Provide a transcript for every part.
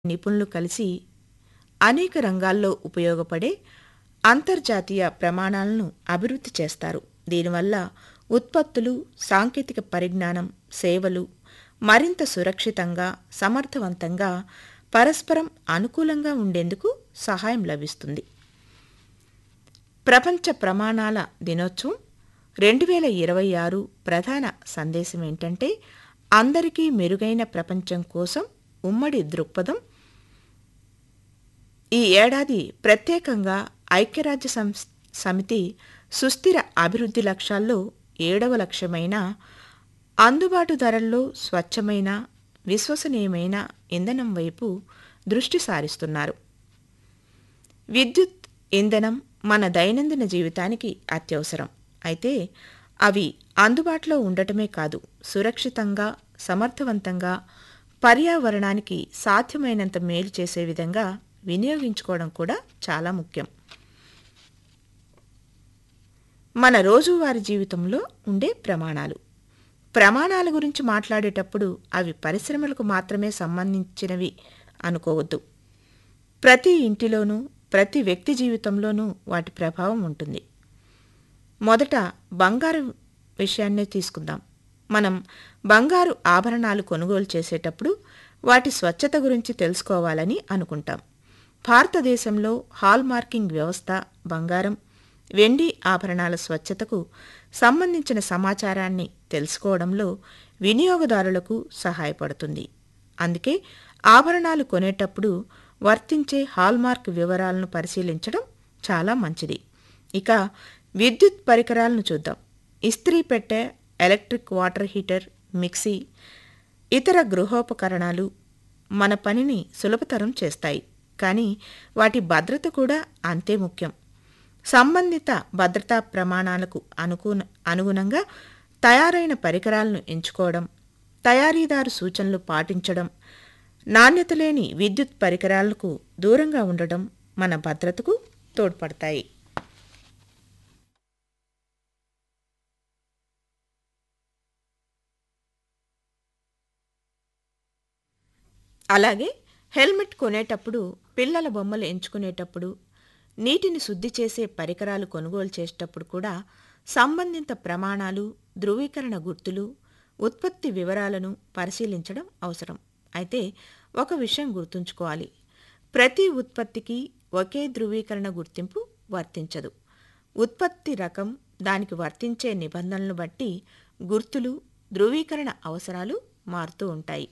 నిపుణులు కలిసి అనేక రంగాల్లో ఉపయోగపడే అంతర్జాతీయ ప్రమాణాలను అభివృద్ధి చేస్తారు దీనివల్ల ఉత్పత్తులు సాంకేతిక పరిజ్ఞానం సేవలు మరింత సురక్షితంగా సమర్థవంతంగా పరస్పరం అనుకూలంగా ఉండేందుకు సహాయం లభిస్తుంది ప్రపంచ ప్రమాణాల దినోత్సవం రెండు వేల ఇరవై ఆరు ప్రధాన సందేశం ఏంటంటే అందరికీ మెరుగైన ప్రపంచం కోసం ఉమ్మడి దృక్పథం ఈ ఏడాది ప్రత్యేకంగా ఐక్యరాజ్య సంస్ సమితి సుస్థిర అభివృద్ధి లక్ష్యాల్లో ఏడవ లక్ష్యమైన అందుబాటు ధరల్లో స్వచ్ఛమైన విశ్వసనీయమైన ఇంధనం వైపు దృష్టి సారిస్తున్నారు విద్యుత్ ఇంధనం మన దైనందిన జీవితానికి అత్యవసరం అయితే అవి అందుబాటులో ఉండటమే కాదు సురక్షితంగా సమర్థవంతంగా పర్యావరణానికి సాధ్యమైనంత మేలు చేసే విధంగా వినియోగించుకోవడం కూడా చాలా ముఖ్యం మన రోజువారీ జీవితంలో ఉండే ప్రమాణాలు ప్రమాణాల గురించి మాట్లాడేటప్పుడు అవి పరిశ్రమలకు మాత్రమే సంబంధించినవి అనుకోవద్దు ప్రతి ఇంటిలోనూ ప్రతి వ్యక్తి జీవితంలోనూ వాటి ప్రభావం ఉంటుంది మొదట బంగారు విషయాన్నే తీసుకుందాం మనం బంగారు ఆభరణాలు కొనుగోలు చేసేటప్పుడు వాటి స్వచ్ఛత గురించి తెలుసుకోవాలని అనుకుంటాం భారతదేశంలో హాల్ మార్కింగ్ వ్యవస్థ బంగారం వెండి ఆభరణాల స్వచ్ఛతకు సంబంధించిన సమాచారాన్ని తెలుసుకోవడంలో వినియోగదారులకు సహాయపడుతుంది అందుకే ఆభరణాలు కొనేటప్పుడు వర్తించే హాల్మార్క్ వివరాలను పరిశీలించడం చాలా మంచిది ఇక విద్యుత్ పరికరాలను చూద్దాం ఇస్త్రీ పెట్టె ఎలక్ట్రిక్ వాటర్ హీటర్ మిక్సీ ఇతర గృహోపకరణాలు మన పనిని సులభతరం చేస్తాయి కానీ వాటి భద్రత కూడా అంతే ముఖ్యం సంబంధిత భద్రతా ప్రమాణాలకు అనుకూన అనుగుణంగా తయారైన పరికరాలను ఎంచుకోవడం తయారీదారు సూచనలు పాటించడం నాణ్యత లేని విద్యుత్ పరికరాలకు దూరంగా ఉండడం మన భద్రతకు తోడ్పడతాయి అలాగే హెల్మెట్ కొనేటప్పుడు పిల్లల బొమ్మలు ఎంచుకునేటప్పుడు నీటిని శుద్ధి చేసే పరికరాలు కొనుగోలు చేసేటప్పుడు కూడా సంబంధిత ప్రమాణాలు ధృవీకరణ గుర్తులు ఉత్పత్తి వివరాలను పరిశీలించడం అవసరం అయితే ఒక విషయం గుర్తుంచుకోవాలి ప్రతి ఉత్పత్తికి ఒకే ధృవీకరణ గుర్తింపు వర్తించదు ఉత్పత్తి రకం దానికి వర్తించే నిబంధనలను బట్టి గుర్తులు ధృవీకరణ అవసరాలు మారుతూ ఉంటాయి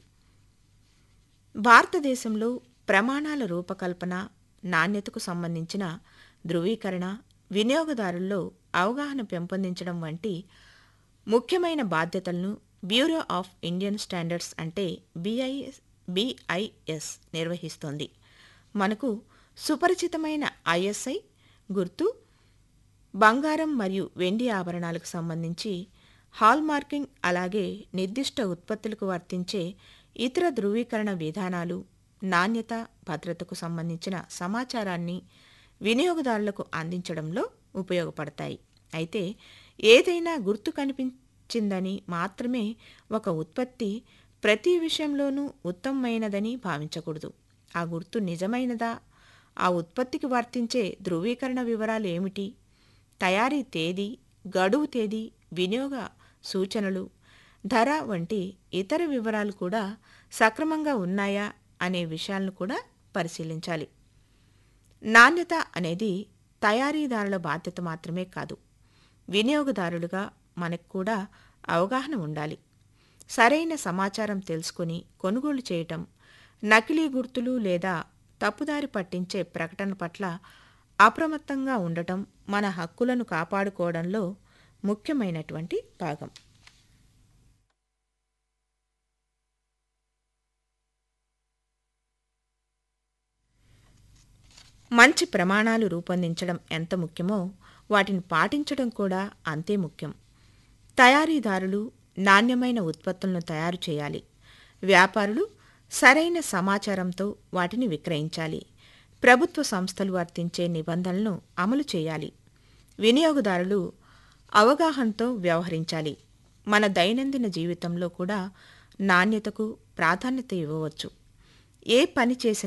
భారతదేశంలో ప్రమాణాల రూపకల్పన నాణ్యతకు సంబంధించిన ధృవీకరణ వినియోగదారుల్లో అవగాహన పెంపొందించడం వంటి ముఖ్యమైన బాధ్యతలను బ్యూరో ఆఫ్ ఇండియన్ స్టాండర్డ్స్ అంటే బిఐఎస్ బిఐఎస్ నిర్వహిస్తోంది మనకు సుపరిచితమైన ఐఎస్ఐ గుర్తు బంగారం మరియు వెండి ఆభరణాలకు సంబంధించి హాల్ మార్కింగ్ అలాగే నిర్దిష్ట ఉత్పత్తులకు వర్తించే ఇతర ధృవీకరణ విధానాలు నాణ్యత భద్రతకు సంబంధించిన సమాచారాన్ని వినియోగదారులకు అందించడంలో ఉపయోగపడతాయి అయితే ఏదైనా గుర్తు కనిపించిందని మాత్రమే ఒక ఉత్పత్తి ప్రతి విషయంలోనూ ఉత్తమమైనదని భావించకూడదు ఆ గుర్తు నిజమైనదా ఆ ఉత్పత్తికి వర్తించే ధృవీకరణ వివరాలు ఏమిటి తయారీ తేదీ గడువు తేదీ వినియోగ సూచనలు ధర వంటి ఇతర వివరాలు కూడా సక్రమంగా ఉన్నాయా అనే విషయాలను కూడా పరిశీలించాలి నాణ్యత అనేది తయారీదారుల బాధ్యత మాత్రమే కాదు వినియోగదారులుగా మనకు కూడా అవగాహన ఉండాలి సరైన సమాచారం తెలుసుకుని కొనుగోలు చేయటం నకిలీ గుర్తులు లేదా తప్పుదారి పట్టించే ప్రకటన పట్ల అప్రమత్తంగా ఉండటం మన హక్కులను కాపాడుకోవడంలో ముఖ్యమైనటువంటి భాగం మంచి ప్రమాణాలు రూపొందించడం ఎంత ముఖ్యమో వాటిని పాటించడం కూడా అంతే ముఖ్యం తయారీదారులు నాణ్యమైన ఉత్పత్తులను తయారు చేయాలి వ్యాపారులు సరైన సమాచారంతో వాటిని విక్రయించాలి ప్రభుత్వ సంస్థలు వర్తించే నిబంధనలను అమలు చేయాలి వినియోగదారులు అవగాహనతో వ్యవహరించాలి మన దైనందిన జీవితంలో కూడా నాణ్యతకు ప్రాధాన్యత ఇవ్వవచ్చు ఏ పని చేసినా